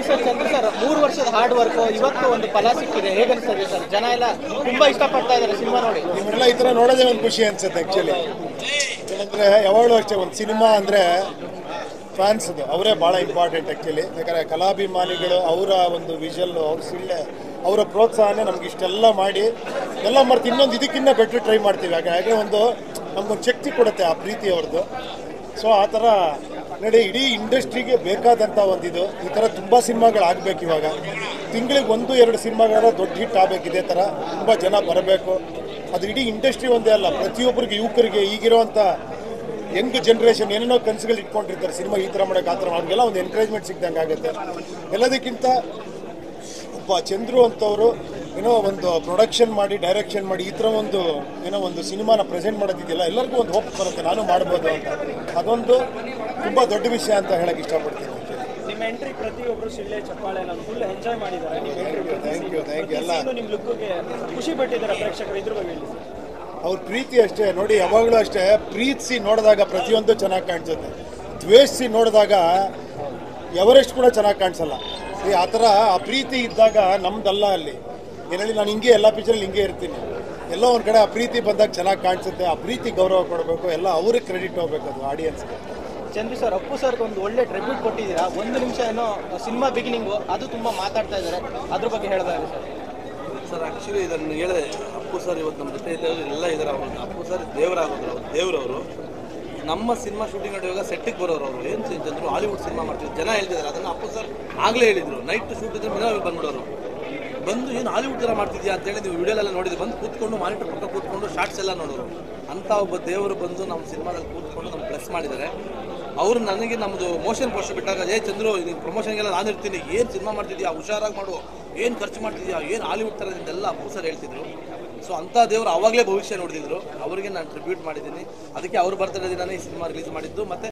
sir ಚಂದ್ರ sir ಮೂರು ವರ್ಷದ hard work ಇವತ್ತು ಒಂದು ಫಲ ಸಿಕ್ಕಿದೆ ಹೇಗೆ ಅನಿಸ್ತದೆ ಸರ್ ಜನ ಎಲ್ಲ ತುಂಬಾ ಇಷ್ಟಪಡ್ತಾ ಇದ್ದಾರೆ ಸಿನಿಮಾ ನೋಡಿ ನಿಮ್ಮೆಲ್ಲ ಈ ಥರ ನೋಡೋದೇ ಒಂದು ಖುಷಿ ಅನ್ಸುತ್ತೆ ಆ್ಯಕ್ಚುಲಿ ಏನಂದರೆ ಯಾವಾಗಲೂ ಅಷ್ಟೇ ಒಂದು ಸಿನಿಮಾ ಅಂದರೆ ಫ್ಯಾನ್ಸ್ದು ಅವರೇ ಭಾಳ ಇಂಪಾರ್ಟೆಂಟ್ ಆ್ಯಕ್ಚುಲಿ ಯಾಕಂದರೆ ಕಲಾಭಿಮಾನಿಗಳು ಅವರ ಒಂದು ವಿಷಲ್ ಅವ್ರ ಸಿಳ್ಳೆ ಅವರ ಪ್ರೋತ್ಸಾಹನೇ ನಮ್ಗೆ ಇಷ್ಟೆಲ್ಲ ಮಾಡಿ ಎಲ್ಲ ಮಾಡ್ತೀವಿ ಇನ್ನೊಂದು ಇದಕ್ಕಿಂತ ಬೆಟ್ರ್ ಟ್ರೈ ಮಾಡ್ತೀವಿ ಯಾಕೆ ಹಾಗೆ ಒಂದು ನಮ್ಗೊಂದು ಶಕ್ತಿ ಕೊಡುತ್ತೆ ಆ ಪ್ರೀತಿ ಅವ್ರದ್ದು ಸೊ ಆ ಥರ ನೋಡಿ ಇಡೀ ಇಂಡಸ್ಟ್ರಿಗೆ ಬೇಕಾದಂಥ ಒಂದು ಇದು ಈ ಥರ ತುಂಬ ಸಿನಿಮಾಗಳು ಆಗಬೇಕು ಇವಾಗ ತಿಂಗಳಿಗೆ ಒಂದು ಎರಡು ಸಿನಿಮಾಗಳ ದೊಡ್ಡ ಹಿಟ್ ಆಗಬೇಕು ಇದೇ ಥರ ತುಂಬ ಜನ ಬರಬೇಕು ಅದು ಇಡೀ ಇಂಡಸ್ಟ್ರಿ ಒಂದೇ ಅಲ್ಲ ಪ್ರತಿಯೊಬ್ಬರಿಗೆ ಯುವಕರಿಗೆ ಈಗಿರುವಂಥ ಯಂಗ್ ಜನ್ರೇಷನ್ ಏನೇನೋ ಕನಸುಗಳು ಇಟ್ಕೊಂಡಿರ್ತಾರೆ ಸಿನಿಮಾ ಈ ಥರ ಮಾಡೋಕೆ ಆ ಥರ ಅವ್ರಿಗೆಲ್ಲ ಒಂದು ಎನ್ಕರೇಜ್ಮೆಂಟ್ ಸಿಗ್ದಂಗೆ ಆಗುತ್ತೆ ಎಲ್ಲದಕ್ಕಿಂತ ಒಬ್ಬ ಚಂದ್ರು ಅಂತವರು ಏನೋ ಒಂದು ಪ್ರೊಡಕ್ಷನ್ ಮಾಡಿ ಡೈರೆಕ್ಷನ್ ಮಾಡಿ ಈ ಥರ ಒಂದು ಏನೋ ಒಂದು ಸಿನಿಮಾನ ಪ್ರೆಸೆಂಟ್ ಮಾಡೋದಿದೆಯಲ್ಲ ಎಲ್ಲರಿಗೂ ಒಂದು ಹೋಪ್ ಬರುತ್ತೆ ನಾನು ಮಾಡ್ಬೋದು ಅಂತ ಅದೊಂದು ತುಂಬ ದೊಡ್ಡ ವಿಷಯ ಅಂತ ಹೇಳಕ್ಕೆ ಇಷ್ಟಪಡ್ತೀನಿ ನಿಮ್ಮ ಎಂಟ್ರಿ ಪ್ರತಿಯೊಬ್ಬರು ಶಿಳ್ಳೆ ಚಪ್ಪಾಳೆ ನಾನು ಫುಲ್ ಎಂಜಾಯ್ ಮಾಡಿದ್ದಾರೆ ನಿಮ್ಮ entry thank you thank you ಎಲ್ಲ ನಿಮ್ಮ ಲುಕ್ಗೆ ಖುಷಿ ಪಟ್ಟಿದ್ದಾರೆ ಪ್ರೇಕ್ಷಕರು ಇದ್ರ ಬಗ್ಗೆ ಹೇಳಿ ಸರ್ ಅವ್ರ ಪ್ರೀತಿ ಅಷ್ಟೇ ನೋಡಿ ಯಾವಾಗಲೂ ಅಷ್ಟೇ ಪ್ರೀತಿಸಿ ನೋಡಿದಾಗ ಪ್ರತಿಯೊಂದು ಚೆನ್ನಾಗಿ ಕಾಣಿಸುತ್ತೆ ದ್ವೇಷಿಸಿ ನೋಡಿದಾಗ ಎವರೆಸ್ಟ್ ಕೂಡ ಚೆನ್ನಾಗಿ ಕಾಣಿಸಲ್ಲ ಈ ಆ ಥರ ಆ ಪ್ರೀತಿ ಇದ್ದಾಗ ನಮ್ದಲ್ಲ ಅಲ್ಲಿ ಏನೇಳಿ ನಾನು ಹಿಂಗೆ ಎಲ್ಲ ಪಿಕ್ಚರಲ್ಲಿ ಹಿಂಗೆ ಇರ್ತೀನಿ ಎಲ್ಲೋ ಒಂದು ಕಡೆ ಆ ಪ್ರೀತಿ ಬಂದಾಗ ಚೆನ್ನಾಗಿ ಕಾಣಿಸುತ್ತೆ ಆ ಪ್ರೀತಿ ಗೌರವ ಕೊಡಬೇಕು ಎಲ್ಲ ಅವ್ರಿಗೆ ಕ್ರೆಡಿಟ್ ಹೋಗ್ಬೇಕು ಅದು ಆಡಿಯನ್ಸ್ಗೆ ಚಂದ್ರ ಸರ್ ಅಪ್ಪು ಸರ್ಗೆ ಒಂದು ಒಳ್ಳೆ ಟ್ರಿಬ್ಯೂಟ್ ಕೊಟ್ಟಿದ್ದೀರಾ ಒಂದು ನಿಮಿಷ ಏನೋ ಸಿನಿಮಾ ಬಿಗಿನಿಂಗು ಅದು ತುಂಬಾ ಮಾತಾಡ್ತಾ ಇದ್ದಾರೆ ಅದ್ರ ಬಗ್ಗೆ ಹೇಳ್ತಾರೆ ಸರ್ ಸರ್ ಆ್ಯಕ್ಚುಲಿ ಇದನ್ನು ಹೇಳಿದೆ ಅಪ್ಪು ಸರ್ ಇವತ್ತು ನಮ್ಮ ಜೊತೆ ಇದ್ದಾರೆ ಎಲ್ಲ ಇದ್ದಾರೆ ಅವರು ಅಪ್ಪು ಸರ್ ದೇವರಾಗೋದ್ರು ಅವ್ರು ದೇವರವರು ನಮ್ಮ ಸಿನಿಮಾ ಶೂಟಿಂಗ್ ನಡೆಯುವಾಗ ಸೆಟ್ಟಿಗೆ ಬರೋರು ಅವರು ಏನು ಚಂದ್ರು ಹಾಲಿವುಡ್ ಸಿನಿಮಾ ಮಾಡ್ತೀವಿ ಜನ ಹೇಳ್ತಿದ್ದಾರೆ ಅದನ್ನು ಅಪ್ಪು ಸರ್ ಆಗಲೇ ಹೇಳಿದರು ನೈಟ್ ಶೂಟ್ ಇದ್ರೆ ಮಿನ ಬಂದ್ಬಿಡೋರು ಬಂದು ಏನು ಹಾಲಿವುಡ್ ಥರ ಮಾಡ್ತಿದ್ಯಾ ಅಂತೇಳಿ ನೀವು ವಿಡಿಯೋಲೆಲ್ಲ ನೋಡಿದ್ರೆ ಬಂದು ಕೂತ್ಕೊಂಡು ಮಾನಿಟರ್ ಪಕ್ಕ ಕೂತ್ಕೊಂಡು ಶಾರ್ಟ್ಸ್ ಎಲ್ಲ ನೋಡೋರು ಅಂಥ ಒಬ್ಬ ದೇವರು ಬಂದು ನಮ್ಮ ಸಿನಿಮಾದಲ್ಲಿ ಕೂತ್ಕೊಂಡು ನಮ್ಗೆ ಪ್ಲಸ್ ಮಾಡಿದ್ದಾರೆ ಅವರು ನನಗೆ ನಮ್ಮದು ಮೋಷನ್ ಪೋಸ್ಟ್ ಬಿಟ್ಟಾಗ ಏ ಚಂದ್ರು ನೀನು ಪ್ರಮೋಷನ್ಗೆಲ್ಲ ನಾನು ಇರ್ತೀನಿ ಏನು ಸಿನಿಮಾ ಮಾಡ್ತಿದ್ಯಾ ಹುಷಾರಾಗಿ ಮಾಡು ಏನು ಖರ್ಚು ಮಾಡ್ತಿದ್ಯಾ ಏನು ಹಾಲಿವುಡ್ ಥರ ಇದೆಲ್ಲ ಅಪ್ಪು ಸರ್ ಹೇಳ್ತಿದ್ರು ಸೊ ಅಂಥ ದೇವರು ಅವಾಗಲೇ ಭವಿಷ್ಯ ನೋಡ್ತಿದ್ರು ಅವರಿಗೆ ನಾನು ಟ್ರಿಬ್ಯೂಟ್ ಮಾಡಿದ್ದೀನಿ ಅದಕ್ಕೆ ಅವ್ರು ಬರ್ತಡೇ ದಿನನೇ ಈ ಸಿನಿಮಾ ರಿಲೀಸ್ ಮಾಡಿದ್ದು ಮತ್ತು